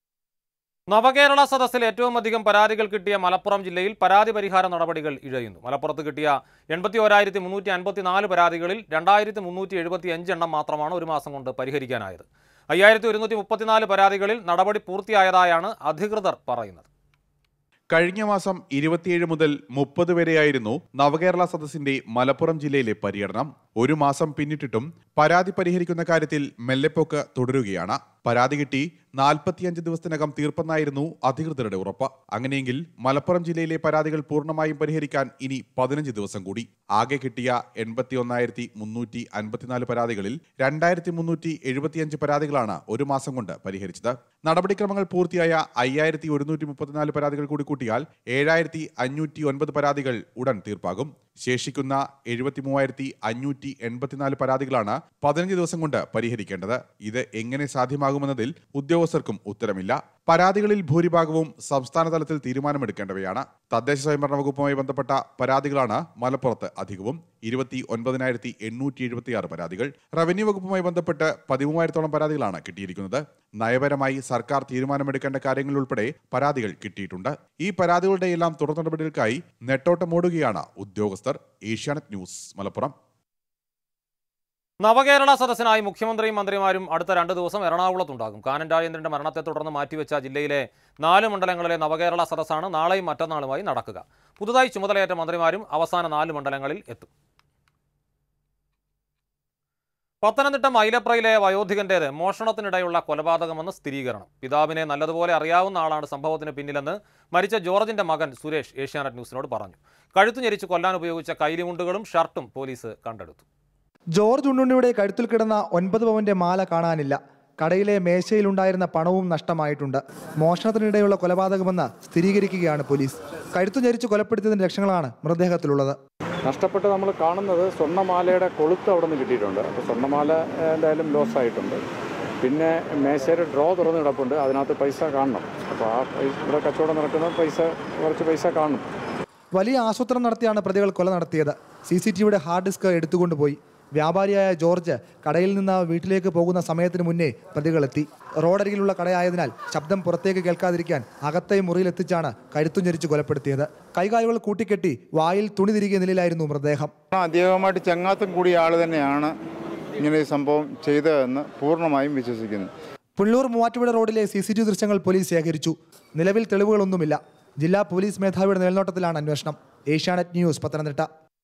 നവകേരള സദസ്സിൽ ഏറ്റവും അധികം പരാതികൾ കിട്ടിയ മലപ്പുറം ജില്ലയിൽ പരാതി പരിഹാര നടപടികൾ ഇഴയുന്നു മലപ്പുറത്ത് കിട്ടിയ എൺപത്തി ഓരായിരത്തി മുന്നൂറ്റി അൻപത്തി നാല് പരാതികളിൽ രണ്ടായിരത്തി മുന്നൂറ്റി എഴുപത്തി അഞ്ച് എണ്ണം മാത്രമാണ് ഒരു മാസം കൊണ്ട് പരിഹരിക്കാനായത് അയ്യായിരത്തി ഒരുന്നൂറ്റി മുപ്പത്തിനാല് പരാതികളിൽ നടപടി പൂർത്തിയായതായാണ് അധികൃതർ പറയുന്നത് കഴിഞ്ഞ മാസം ഇരുപത്തിയേഴ് മുതൽ മുപ്പത് വരെയായിരുന്നു നവകേരള സദസ്സിന്റെ മലപ്പുറം ജില്ലയിലെ പര്യടനം ഒരു മാസം പിന്നിട്ടിട്ടും പരാതി പരിഹരിക്കുന്ന കാര്യത്തിൽ മെല്ലെപ്പോക്ക് തുടരുകയാണ് പരാതി കിട്ടി നാൽപ്പത്തിയഞ്ച് ദിവസത്തിനകം തീർപ്പെന്നായിരുന്നു അധികൃതരുടെ ഉറപ്പ് അങ്ങനെയെങ്കിൽ മലപ്പുറം ജില്ലയിലെ പരാതികൾ പൂർണ്ണമായും പരിഹരിക്കാൻ ഇനി പതിനഞ്ച് ദിവസം കൂടി ആകെ കിട്ടിയ എൺപത്തി ഒന്നായിരത്തി മുന്നൂറ്റി അൻപത്തിനാല് പരാതികളിൽ രണ്ടായിരത്തി മുന്നൂറ്റി എഴുപത്തിയഞ്ച് പരാതികളാണ് ഒരു മാസം കൊണ്ട് പരിഹരിച്ചത് നടപടിക്രമങ്ങൾ പൂർത്തിയായ അയ്യായിരത്തി ഒരുന്നൂറ്റി മുപ്പത്തിനാല് പരാതികൾ കൂടി കൂട്ടിയാൽ ഏഴായിരത്തി അഞ്ഞൂറ്റി ഒൻപത് പരാതികൾ ഉടൻ തീർപ്പാകും ശേഷിക്കുന്ന എഴുപത്തി മൂവായിരത്തി അഞ്ഞൂറ്റി എൺപത്തിനാല് പരാതികളാണ് പതിനഞ്ച് ദിവസം കൊണ്ട് പരിഹരിക്കേണ്ടത് ഇത് എങ്ങനെ സാധ്യമാകുമെന്നതിൽ ഉദ്യോഗസ്ഥർക്കും ഉത്തരമില്ല പരാതികളിൽ ഭൂരിഭാഗവും സംസ്ഥാന തലത്തിൽ തീരുമാനമെടുക്കേണ്ടവയാണ് തദ്ദേശ സ്വയംഭരണ വകുപ്പുമായി ബന്ധപ്പെട്ട പരാതികളാണ് മലപ്പുറത്ത് അധികവും ഇരുപത്തി ഒൻപതിനായിരത്തി എണ്ണൂറ്റി എഴുപത്തിയാറ് പരാതികൾ റവന്യൂ വകുപ്പുമായി ബന്ധപ്പെട്ട് പതിമൂവായിരത്തോളം പരാതികളാണ് കിട്ടിയിരിക്കുന്നത് നയപരമായി സർക്കാർ തീരുമാനമെടുക്കേണ്ട കാര്യങ്ങൾ ഉൾപ്പെടെ പരാതികൾ കിട്ടിയിട്ടുണ്ട് ഈ പരാതികളുടെ എല്ലാം തുടർ നടപടികൾക്കായി നെട്ടോട്ടമോടുകയാണ് ഉദ്യോഗസ്ഥർ ഏഷ്യാനെറ്റ് ന്യൂസ് മലപ്പുറം നവകേരള സദസ്സിനായി മുഖ്യമന്ത്രിയും മന്ത്രിമാരും അടുത്ത രണ്ട് ദിവസം എറണാകുളത്തുണ്ടാകും കാനൻ രാജേന്ദ്രന്റെ മരണത്തെ തുടർന്ന് മാറ്റിവെച്ച ജില്ലയിലെ നാല് മണ്ഡലങ്ങളിലെ നവകേരള സദസ്സാണ് നാളെയും മറ്റന്നാളുമായി നടക്കുക പുതുതായി ചുമതലയേറ്റ മന്ത്രിമാരും അവസാന നാല് മണ്ഡലങ്ങളിൽ എത്തും പത്തനംതിട്ട മൈലപ്രയിലെ വയോധികന്റേത് മോഷണത്തിനിടെയുള്ള കൊലപാതകമെന്ന് സ്ഥിരീകരണം പിതാവിനെ നല്ലതുപോലെ അറിയാവുന്ന ആളാണ് സംഭവത്തിന് പിന്നിലെന്ന് മരിച്ച ജോർജിന്റെ മകൻ സുരേഷ് ഏഷ്യാനെറ്റ് ന്യൂസിനോട് പറഞ്ഞു കഴുത്തു ഞെരിച്ച് കൊല്ലാൻ ഉപയോഗിച്ച കൈലിമുണ്ടുകളും ഷർട്ടും പോലീസ് കണ്ടെടുത്തു ജോർജ് ഉണ്ണുണ്ണിയുടെ കഴുത്തിൽ കിടന്ന ഒൻപത് പവന്റെ മാല കാണാനില്ല കടയിലെ മേശയിലുണ്ടായിരുന്ന പണവും നഷ്ടമായിട്ടുണ്ട് മോഷണത്തിനിടെയുള്ള കൊലപാതകമെന്ന് സ്ഥിരീകരിക്കുകയാണ് പോലീസ് കഴുത്തു ഞെരിച്ച് കൊലപ്പെടുത്തിയതിന്റെ ലക്ഷണങ്ങളാണ് മൃതദേഹത്തിലുള്ളത് നഷ്ടപ്പെട്ട് നമ്മൾ കാണുന്നത് സ്വർണ്ണമാലയുടെ കൊളുത്ത് അവിടെ നിന്ന് കിട്ടിയിട്ടുണ്ട് അപ്പോൾ സ്വർണ്ണമാല ഏഹ്, എന്തായാലും ലോസ് ആയിട്ടുണ്ട് പിന്നെ മേശയുടെ ഡ്രോ തുറന്ന് കിടപ്പുണ്ട് അതിനകത്ത് പൈസ കാണണം അപ്പോൾ ആ പൈസ ഇവിടെ കച്ചവടം നടക്കുന്ന പൈസ കുറച്ച് പൈസ കാണും വലിയ ആസൂത്രണം നടത്തിയാണ് പ്രതികൾ കൊല നടത്തിയത് സി സി ടി വിയുടെ ഹാർഡ് ഡിസ്ക് എടുത്തുകൊണ്ടുപോയി വ്യാപാരിയായ ജോർജ് കടയിൽ നിന്ന് വീട്ടിലേക്ക് പോകുന്ന സമയത്തിന് മുന്നേ പ്രതികളെത്തി റോഡരികിലുള്ള കടയായതിനാൽ ശബ്ദം പുറത്തേക്ക് കേൾക്കാതിരിക്കാൻ അകത്തെ മുറിയിലെത്തിച്ചാണ് കഴുത്തു ഞെരിച്ച് കൊലപ്പെടുത്തിയത് കൈകാലുകൾ കൂട്ടിക്കെട്ടി വായിൽ തുണി തിരികിയ നിലയിലായിരുന്നു മൃതദേഹം അധികമായിട്ട് ചങ്ങാത്തം കൂടിയ ആൾ തന്നെയാണ് ഇങ്ങനെ ഈ സംഭവം ചെയ്തതെന്ന് പൂർണ്ണമായും വിശ്വസിക്കുന്നു പുള്ളൂർ മൂവാറ്റുപുഴ റോഡിലെ സി സി ടി വി ദൃശ്യങ്ങൾ പോലീസ് ശേഖരിച്ചു നിലവിൽ തെളിവുകളൊന്നുമില്ല ജില്ലാ പോലീസ് മേധാവിയുടെ മേൽനോട്ടത്തിലാണ് അന്വേഷണം ഏഷ്യാനെറ്റ് ന്യൂസ് പത്തനംതിട്ട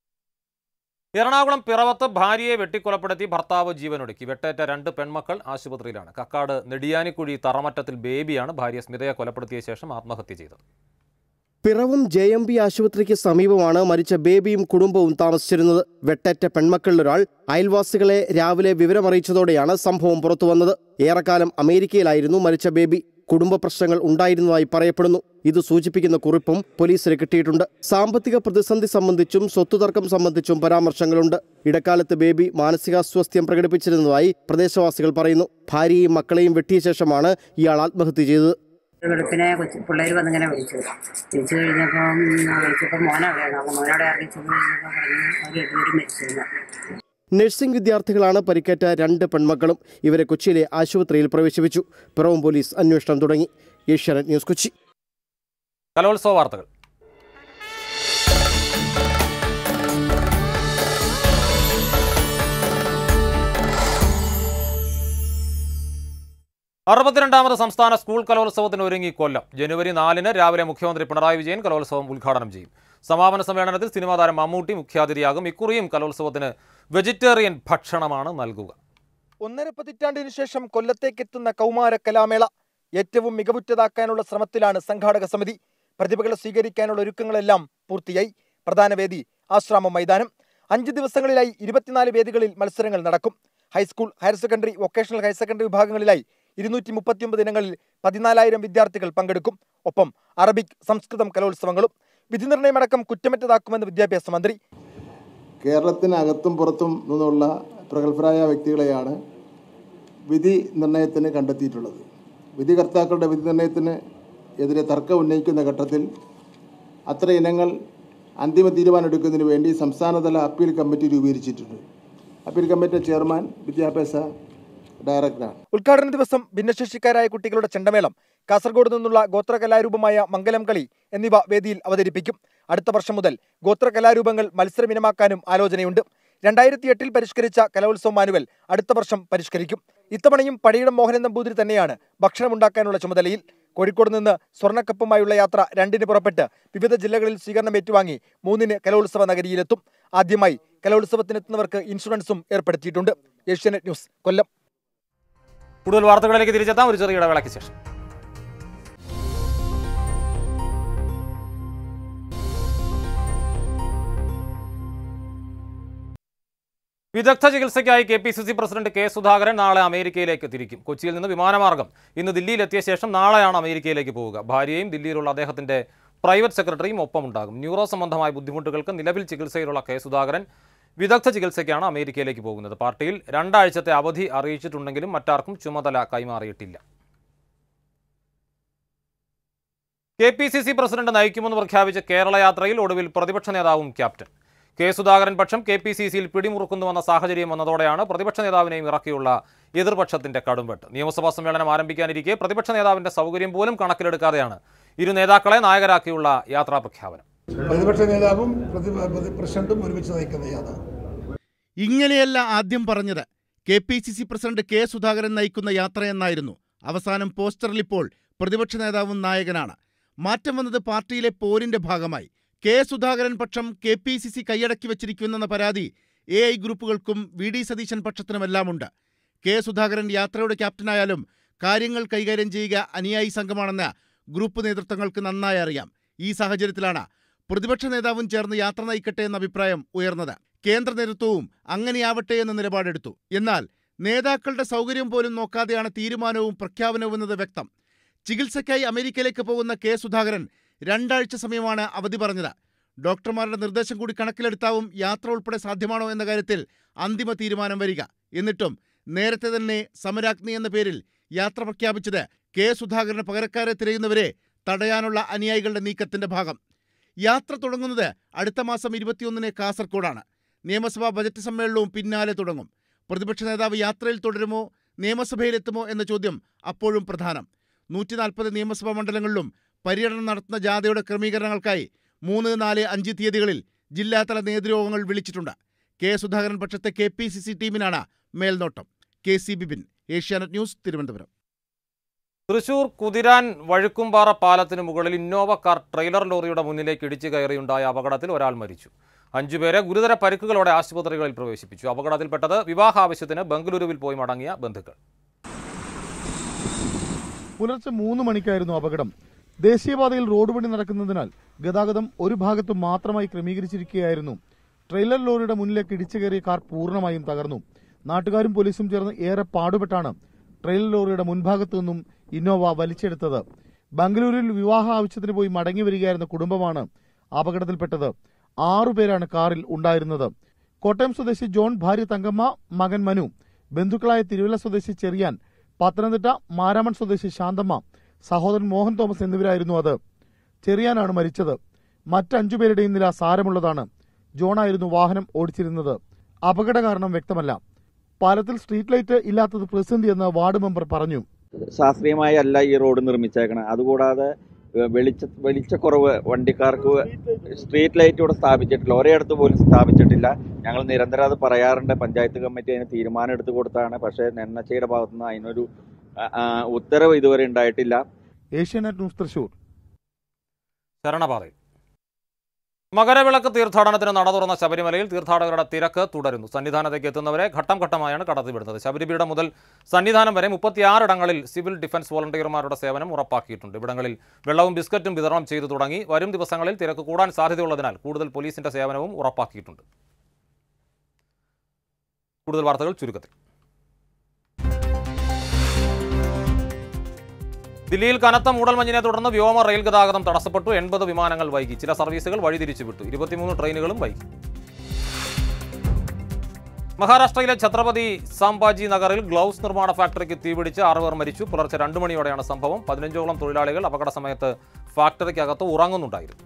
എറണാകുളം പിറവത്ത് ഭാര്യയെ വെട്ടിക്കൊലപ്പെടുത്തി ഭർത്താവ് ജീവനൊടുക്കി വെട്ടേറ്റ രണ്ട് പെൺമക്കൾ ആശുപത്രിയിലാണ് കക്കാട് നെടിയാനിക്കുഴി തറമറ്റത്തിൽ ബേബിയാണ് ഭാര്യ സ്മിതയെ കൊലപ്പെടുത്തിയ ശേഷം ആത്മഹത്യ ചെയ്തത് പിറവം ജെ എം ബി ആശുപത്രിക്ക് സമീപമാണ് മരിച്ച ബേബിയും കുടുംബവും താമസിച്ചിരുന്നത് വെട്ടേറ്റ പെൺമക്കളിലൊരാൾ അയൽവാസികളെ രാവിലെ വിവരമറിയിച്ചതോടെയാണ് സംഭവം പുറത്തുവന്നത് ഏറെക്കാലം അമേരിക്കയിലായിരുന്നു മരിച്ച ബേബി കുടുംബ പ്രശ്നങ്ങൾ ഉണ്ടായിരുന്നതായി പറയപ്പെടുന്നു ഇത് സൂചിപ്പിക്കുന്ന കുറിപ്പും പോലീസിന് കിട്ടിയിട്ടുണ്ട് സാമ്പത്തിക പ്രതിസന്ധി സംബന്ധിച്ചും സ്വത്തുതർക്കം സംബന്ധിച്ചും പരാമർശങ്ങളുണ്ട് ഇടക്കാലത്ത് ബേബി മാനസികാസ്വാസ്ഥ്യം പ്രകടിപ്പിച്ചിരുന്നതായി പ്രദേശവാസികൾ പറയുന്നു ഭാര്യയെയും മക്കളെയും വെട്ടിയ ശേഷമാണ് ഇയാൾ ആത്മഹത്യ ചെയ്തത് വെളുപ്പിനെ കൊച്ചു പിള്ളേർ വന്നിങ്ങനെ വിളിച്ചു വിളിച്ചു കഴിഞ്ഞപ്പം വിളിച്ചപ്പോൾ മോനവിടെയാണ് അപ്പോൾ മോനവിടെ ഇറങ്ങി ചെന്ന് കഴിഞ്ഞപ്പോൾ പറഞ്ഞു അവർ രണ്ടുപേരും മരിച്ചെന്ന് നഴ്സിംഗ് വിദ്യാർത്ഥികളാണ് പരിക്കേറ്റ രണ്ട് പെൺമക്കളും ഇവരെ കൊച്ചിയിലെ ആശുപത്രിയിൽ പ്രവേശിപ്പിച്ചു പിറവം പോലീസ് അന്വേഷണം തുടങ്ങി ഏഷ്യാനെറ്റ് ന്യൂസ് കൊച്ചി കലോത്സവ വാർത്തകൾ അറുപത്തിരണ്ടാമത് സംസ്ഥാന സ്കൂൾ കലോത്സവത്തിന് ഒരുങ്ങി കൊല്ലം ജനുവരി നാലിന് രാവിലെ മുഖ്യമന്ത്രി പിണറായി വിജയൻ കലോത്സവം ഉദ്ഘാടനം ചെയ്യും സമാപന സമ്മേളനത്തിൽ സിനിമാ താരം മമ്മൂട്ടി മുഖ്യാതിഥിയാകും ഇക്കുറിയും കലോത്സവത്തിന് വെജിറ്റേറിയൻ ഭക്ഷണമാണ് നൽകുക ഒന്നര പതിറ്റാണ്ടിനു ശേഷം കൊല്ലത്തേക്കെത്തുന്ന കൗമാര കലാമേള ഏറ്റവും മികവുറ്റതാക്കാനുള്ള ശ്രമത്തിലാണ് സംഘാടക സമിതി പ്രതിഭകളെ സ്വീകരിക്കാനുള്ള ഒരുക്കങ്ങളെല്ലാം പൂർത്തിയായി പ്രധാന വേദി ആശ്രാമം മൈതാനം അഞ്ച് ദിവസങ്ങളിലായി ഇരുപത്തിനാല് വേദികളിൽ മത്സരങ്ങൾ നടക്കും high school higher secondary vocational higher secondary വിഭാഗങ്ങളിലായി ഇരുന്നൂറ്റി മുപ്പത്തിയൊമ്പത് ഇനങ്ങളിൽ പതിനാലായിരം വിദ്യാർത്ഥികൾ പങ്കെടുക്കും ഒപ്പം അറബിക് സംസ്കൃതം കലോത്സവങ്ങളും വിധിനിർണ്ണയമടക്കം കുറ്റമറ്റതാക്കുമെന്ന് വിദ്യാഭ്യാസ മന്ത്രി കേരളത്തിനകത്തും പുറത്തും നിന്നുള്ള പ്രഗത്ഭരായ വ്യക്തികളെയാണ് വിധി നിർണയത്തിന് കണ്ടെത്തിയിട്ടുള്ളത് വിധികർത്താക്കളുടെ വിധി നിർണയത്തിന് എതിരെ തർക്കം ഉന്നയിക്കുന്ന ഘട്ടത്തിൽ അത്ര ഇനങ്ങൾ അന്തിമ തീരുമാനമെടുക്കുന്നതിന് വേണ്ടി സംസ്ഥാനതല അപ്പീൽ കമ്മിറ്റി രൂപീകരിച്ചിട്ടുണ്ട് അപ്പീൽ കമ്മിറ്റി ചെയർമാൻ വിദ്യാഭ്യാസ ഡയറക്ടറാണ് ഉദ്ഘാടന ദിവസം ഭിന്നശേഷിക്കാരായ കുട്ടികളുടെ ചെണ്ടമേളം കാസർഗോഡ് നിന്നുള്ള ഗോത്ര കലാരൂപമായ മംഗലം കളി എന്നിവ വേദിയിൽ അവതരിപ്പിക്കും അടുത്ത വർഷം മുതൽ ഗോത്ര കലാരൂപങ്ങൾ മത്സരമിനമാക്കാനും ആലോചനയുണ്ട് രണ്ടായിരത്തി എട്ടിൽ പരിഷ്കരിച്ച കലോത്സവ മാനുവൽ അടുത്ത വർഷം പരിഷ്കരിക്കും ഇത്തവണയും പടിയിടം മോഹനൻ നമ്പൂതിരി തന്നെയാണ് ഭക്ഷണമുണ്ടാക്കാനുള്ള ചുമതലയിൽ കോഴിക്കോട് നിന്ന് സ്വർണ്ണക്കപ്പുമായുള്ള യാത്ര രണ്ടിന് പുറപ്പെട്ട് വിവിധ ജില്ലകളിൽ സ്വീകരണം ഏറ്റുവാങ്ങി മൂന്നിന് കലോത്സവ നഗരിയിലെത്തും ആദ്യമായി കലോത്സവത്തിനെത്തുന്നവർക്ക് ഇൻഷുറൻസും ഏർപ്പെടുത്തിയിട്ടുണ്ട് ഏഷ്യാനെറ്റ് ന്യൂസ് കൊല്ലം കൂടുതൽ വാർത്തകളിലേക്ക് തിരിച്ചെത്താം ഒരു ചെറിയ ഇടവേളയ്ക്ക് ശേഷം വിദഗ്ധ ചികിത്സയ്ക്കായി K P C C president K Sudhakaran നാളെ അമേരിക്കയിലേക്ക് തിരിക്കും കൊച്ചിയിൽ നിന്ന് വിമാനമാർഗം ഇന്ന് ദില്ലിയിലെത്തിയ ശേഷം നാളെയാണ് അമേരിക്കയിലേക്ക് പോവുക ഭാര്യയും ദില്ലിയിലുള്ള അദ്ദേഹത്തിന്റെ പ്രൈവറ്റ് സെക്രട്ടറിയും ഒപ്പമുണ്ടാകും ന്യൂറോ സംബന്ധമായ ബുദ്ധിമുട്ടുകൾക്ക് നിലവിൽ ചികിത്സയിലുള്ള കെ സുധാകരൻ വിദഗ്ധ ചികിത്സയ്ക്കാണ് അമേരിക്കയിലേക്ക് പോകുന്നത് പാർട്ടിയിൽ രണ്ടാഴ്ചത്തെ അവധി അറിയിച്ചിട്ടുണ്ടെങ്കിലും മറ്റാർക്കും ചുമതല കൈമാറിയിട്ടില്ല K P C C president നയിക്കുമെന്ന് പ്രഖ്യാപിച്ച കേരള യാത്രയിൽ ഒടുവിൽ പ്രതിപക്ഷ നേതാവും ക്യാപ്റ്റൻ കെ സുധാകരൻ പക്ഷം കെ പി സി സിയിൽ പിടിമുറുക്കുന്നുവെന്ന സാഹചര്യം വന്നതോടെയാണ് പ്രതിപക്ഷ നേതാവിനെയും ഇറക്കിയുള്ള എതിർപക്ഷത്തിന്റെ കടുംവെട്ട് നിയമസഭാ സമ്മേളനം ആരംഭിക്കാനിരിക്കെ പ്രതിപക്ഷ നേതാവിന്റെ സൗകര്യം പോലും കണക്കിലെടുക്കാതെയാണ് ഇരു നേതാക്കളെ നായകരാക്കിയുള്ള യാത്രാ പ്രഖ്യാപനം പ്രതിപക്ഷ നേതാവും പ്രതി പ്രതി- പ്രസിഡന്റും ഒരുമിച്ച് നയിക്കുന്ന യാത്ര ഇങ്ങനെയല്ല ആദ്യം പറഞ്ഞത് K P C C president K Sudhakaran നയിക്കുന്ന യാത്രയെന്നായിരുന്നു അവസാനം പോസ്റ്ററിൽ ഇപ്പോൾ പ്രതിപക്ഷ നേതാവും നായകനാണ് മാറ്റം വന്നത് പാർട്ടിയിലെ പോരിന്റെ ഭാഗമായി കെ സുധാകരൻ പക്ഷം കെ പി സി സി കൈയടക്കി വച്ചിരിക്കുന്നെന്ന പരാതി എ ഐ ഗ്രൂപ്പുകൾക്കും വി ഡി സതീശൻ പക്ഷത്തിനുമെല്ലാമുണ്ട് കെ സുധാകരൻ യാത്രയുടെ ക്യാപ്റ്റനായാലും കാര്യങ്ങൾ കൈകാര്യം ചെയ്യുക അനുയായി സംഘമാണെന്ന് ഗ്രൂപ്പ് നേതൃത്വങ്ങൾക്ക് നന്നായി അറിയാം ഈ സാഹചര്യത്തിലാണ് പ്രതിപക്ഷ നേതാവും ചേർന്ന് യാത്ര നയിക്കട്ടെ എന്ന അഭിപ്രായം ഉയർന്നത് കേന്ദ്ര നേതൃത്വവും അങ്ങനെയാവട്ടെ എന്ന നിലപാടെടുത്തു എന്നാൽ നേതാക്കളുടെ സൗകര്യം പോലും നോക്കാതെയാണ് തീരുമാനവും പ്രഖ്യാപനവും എന്നത് വ്യക്തം ചികിത്സയ്ക്കായി അമേരിക്കയിലേക്ക് പോകുന്ന കെ സുധാകരൻ രണ്ടാഴ്ച സമയമാണ് അവധി പറഞ്ഞത് ഡോക്ടർമാരുടെ നിർദ്ദേശം കൂടി കണക്കിലെടുത്താവും യാത്ര ഉൾപ്പെടെ സാധ്യമാണോ എന്ന കാര്യത്തിൽ അന്തിമ തീരുമാനം വരിക എന്നിട്ടും നേരത്തെ തന്നെ സമരാഗ്നി എന്ന പേരിൽ യാത്ര പ്രഖ്യാപിച്ചത് കെ സുധാകരന് പകരക്കാരെ തിരയുന്നവരെ തടയാനുള്ള അനുയായികളുടെ നീക്കത്തിന്റെ ഭാഗം യാത്ര തുടങ്ങുന്നത് അടുത്ത മാസം ഇരുപത്തിയൊന്നിന് കാസർഗോഡാണ് നിയമസഭാ ബജറ്റ് സമ്മേളനവും പിന്നാലെ തുടങ്ങും പ്രതിപക്ഷ നേതാവ് യാത്രയിൽ തുടരുമോ നിയമസഭയിലെത്തുമോ എന്ന ചോദ്യം അപ്പോഴും പ്രധാനം നൂറ്റി നാൽപ്പത് നിയമസഭാ മണ്ഡലങ്ങളിലും പര്യടനം നടത്തുന്ന ജാഥയുടെ ക്രമീകരണങ്ങൾക്കായി മൂന്ന് നാല് അഞ്ച് തീയതികളിൽ ജില്ലാതല നേതൃയോഗങ്ങൾ വിളിച്ചിട്ടുണ്ട് കെ സുധാകരൻ പക്ഷത്തെ കെ പി സി സി ടീമിനാണ് മേൽനോട്ടം K C Bipin Asianet news Thiruvananthapuram Thrissur Kuthiran Vazhukkumpara പാലത്തിന് മുകളിൽ ഇന്നോവ കാർ ട്രെയിലർ ലോറിയുടെ മുന്നിലേക്ക് ഇടിച്ചു കയറിയുണ്ടായ അപകടത്തിൽ ഒരാൾ മരിച്ചു അഞ്ചുപേരെ ഗുരുതര പരിക്കുകളോടെ ആശുപത്രികളിൽ പ്രവേശിപ്പിച്ചു അപകടത്തിൽപ്പെട്ടത് വിവാഹാവശ്യത്തിന് ബംഗളൂരുവിൽ പോയി മടങ്ങിയ ബന്ധുക്കൾ പുലർച്ചെ മൂന്ന് മണിക്കായിരുന്നു അപകടം ദേശീയപാതയിൽ റോഡ് പണി നടക്കുന്നതിനാൽ ഗതാഗതം ഒരു ഭാഗത്ത് മാത്രമായി ക്രമീകരിച്ചിരിക്കുകയായിരുന്നു ട്രെയിലർ ലോറിയുടെ മുന്നിലേക്ക് ഇടിച്ചു കയറിയ കാർ പൂർണ്ണമായും തകർന്നു നാട്ടുകാരും പോലീസും ചേർന്ന് ഏറെ പാടുപെട്ടാണ് ട്രെയിലർ ലോറിയുടെ മുൻഭാഗത്തു നിന്നും ഇന്നോവ വലിച്ചെടുത്തത് ബംഗളൂരുവിൽ വിവാഹ ആവശ്യത്തിന് പോയി മടങ്ങി വരികയായിരുന്ന കുടുംബമാണ് അപകടത്തിൽപ്പെട്ടത് ആറുപേരാണ് കാറിൽ ഉണ്ടായിരുന്നത് കോട്ടയം സ്വദേശി ജോൺ ഭാര്യ തങ്കമ്മ മകൻ മനു ബന്ധുക്കളായ തിരുവല്ല സ്വദേശി ചെറിയാൻ പത്തനംതിട്ട മാരാമൺ സ്വദേശി ശാന്തമ്മ സഹോദരൻ മോഹൻ തോമസ് എന്നിവരായിരുന്നു അത് ചെറിയാനാണ് മരിച്ചത് മറ്റഞ്ചുപേരുടെയും നില സാരമുള്ളതാണ് ജോണായിരുന്നു വാഹനം ഓടിച്ചിരുന്നത് അപകട കാരണം വ്യക്തമല്ല പാലത്തിൽ സ്ട്രീറ്റ് ലൈറ്റ് ഇല്ലാത്തത് പ്രതിസന്ധിയെന്ന് വാർഡ് മെമ്പർ പറഞ്ഞു ശാസ്ത്രീയമായി അല്ല ഈ റോഡ് നിർമ്മിച്ചേക്കണത് അതുകൂടാതെ ഏഹ്, വെളിച്ച വെളിച്ചക്കുറവ് വണ്ടിക്കാർക്ക് സ്ട്രീറ്റ് ലൈറ്റ് ഇവിടെ സ്ഥാപിച്ചിട്ടില്ല ഒരിടത്ത് പോലും സ്ഥാപിച്ചിട്ടില്ല ഞങ്ങൾ നിരന്തരം അത് പറയാറുണ്ട് പഞ്ചായത്ത് കമ്മിറ്റി അതിന് തീരുമാനം എടുത്തു കൊടുത്താണ് പക്ഷേ എൻ എച്ച് ഐയുടെ ഭാഗത്തുനിന്ന് അതിനൊരു ആ, ആ, ഉത്തരവ് ഇതുവരെ ഉണ്ടായിട്ടില്ല ഏഷ്യാനെറ്റ് ന്യൂസ് തൃശൂർ ശരണപാതയിൽ മകരവിളക്ക് തീർത്ഥാടനത്തിന് നട തുറന്ന ശബരിമലയിൽ തീർത്ഥാടകരുടെ തിരക്ക് തുടരുന്നു സന്നിധാനത്തേക്ക് എത്തുന്നവരെ ഘട്ടം ഘട്ടമായാണ് കടത്തിവിടുന്നത് ശബരിപീഠം മുതൽ സന്നിധാനം വരെ മുപ്പത്തിയാറിടങ്ങളിൽ സിവിൽ ഡിഫൻസ് വോളണ്ടിയർമാരുടെ സേവനം ഉറപ്പാക്കിയിട്ടുണ്ട് ഇവിടങ്ങളിൽ വെള്ളവും ബിസ്ക്കറ്റും വിതരണം ചെയ്തു തുടങ്ങി വരും ദിവസങ്ങളിൽ തിരക്ക് കൂടാൻ സാധ്യതയുള്ളതിനാൽ കൂടുതൽ പോലീസിന്റെ സേവനവും ഉറപ്പാക്കിയിട്ടുണ്ട് കൂടുതൽ വാർത്തകൾ ചുരുക്കത്തിൽ ദില്ലിയിൽ കനത്ത മൂടൽമഞ്ഞിനെ തുടർന്ന് വ്യോമ റെയിൽ ഗതാഗതം തടസ്സപ്പെട്ടു എൺപത് വിമാനങ്ങൾ വൈകി ചില സർവീസുകൾ വഴിതിരിച്ചുവിട്ടു ഇരുപത്തിമൂന്ന് ട്രെയിനുകളും വൈകി മഹാരാഷ്ട്രയിലെ ഛത്രപതി സാംബാജി നഗറിൽ ഗ്ലൗസ് നിർമ്മാണ ഫാക്ടറിക്ക് തീപിടിച്ച് ആറുപേർ മരിച്ചു പുലർച്ചെ രണ്ടു മണിയോടെയാണ് സംഭവം പതിനഞ്ചോളം തൊഴിലാളികൾ അപകട സമയത്ത് ഫാക്ടറിക്കകത്ത് ഉറങ്ങുന്നുണ്ടായിരുന്നു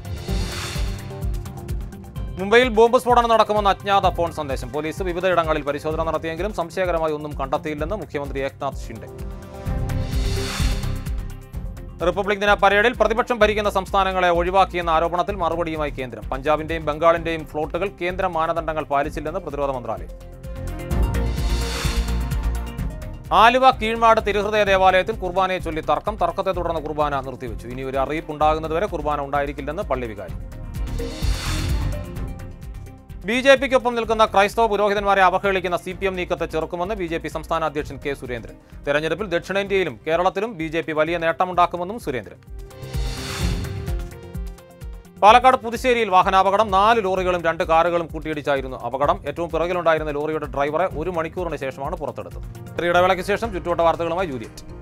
മുംബൈയിൽ ബോംബ് സ്ഫോടനം നടക്കുമെന്ന് അജ്ഞാത ഫോൺ സന്ദേശം പോലീസ് വിവിധയിടങ്ങളിൽ പരിശോധന നടത്തിയെങ്കിലും സംശയകരമായി ഒന്നും കണ്ടെത്തിയില്ലെന്ന് മുഖ്യമന്ത്രി ഏക്നാഥ് ഷിൻഡെ റിപ്പബ്ലിക് ദിന പരേഡിൽ പ്രതിപക്ഷം ഭരിക്കുന്ന സംസ്ഥാനങ്ങളെ ഒഴിവാക്കിയെന്ന ആരോപണത്തിൽ മറുപടിയുമായി കേന്ദ്രം പഞ്ചാബിന്റെയും ബംഗാളിന്റെയും ഫ്ലോട്ടുകൾ കേന്ദ്ര മാനദണ്ഡങ്ങൾ പാലിച്ചില്ലെന്ന് പ്രതിരോധ മന്ത്രാലയം ആലുവ കീഴ്മാട് തിരുഹൃദയ ദേവാലയത്തിൽ കുർബാനയെ ചൊല്ലി തർക്കം തർക്കത്തെ തുടർന്ന് കുർബാന നിർത്തിവെച്ചു ഇനി ഒരു അറിയിപ്പ് ഉണ്ടാകുന്നതുവരെ കുർബാന ഉണ്ടായിരിക്കില്ലെന്ന് പള്ളി വികാരി ബി ജെ പിക്കൊപ്പം നിൽക്കുന്ന ക്രൈസ്തവ പുരോഹിതന്മാരെ അവഹേളിക്കുന്ന സി പി എം നീക്കത്തെ ചെറുക്കുമെന്ന് ബി ജെ പി സംസ്ഥാന അധ്യക്ഷൻ കെ സുരേന്ദ്രൻ തെരഞ്ഞെടുപ്പിൽ ദക്ഷിണേന്ത്യയിലും കേരളത്തിലും ബി ജെ പി വലിയ നേട്ടമുണ്ടാക്കുമെന്നും സുരേന്ദ്രൻ പാലക്കാട് പുതുശ്ശേരിയിൽ വാഹനാപകടം നാല് ലോറികളും രണ്ട് കാറുകളും കൂട്ടിയിടിച്ചായിരുന്നു അപകടം ഏറ്റവും പിറകിലുണ്ടായിരുന്ന ലോറിയുടെ ഡ്രൈവറെ ഒരു മണിക്കൂറിന് ശേഷമാണ് പുറത്തെടുത്തത് ഇടവേളയ്ക്ക് ശേഷം ചുറ്റുവട്ട വാർത്തകളുമായി ജൂലിയറ്റ്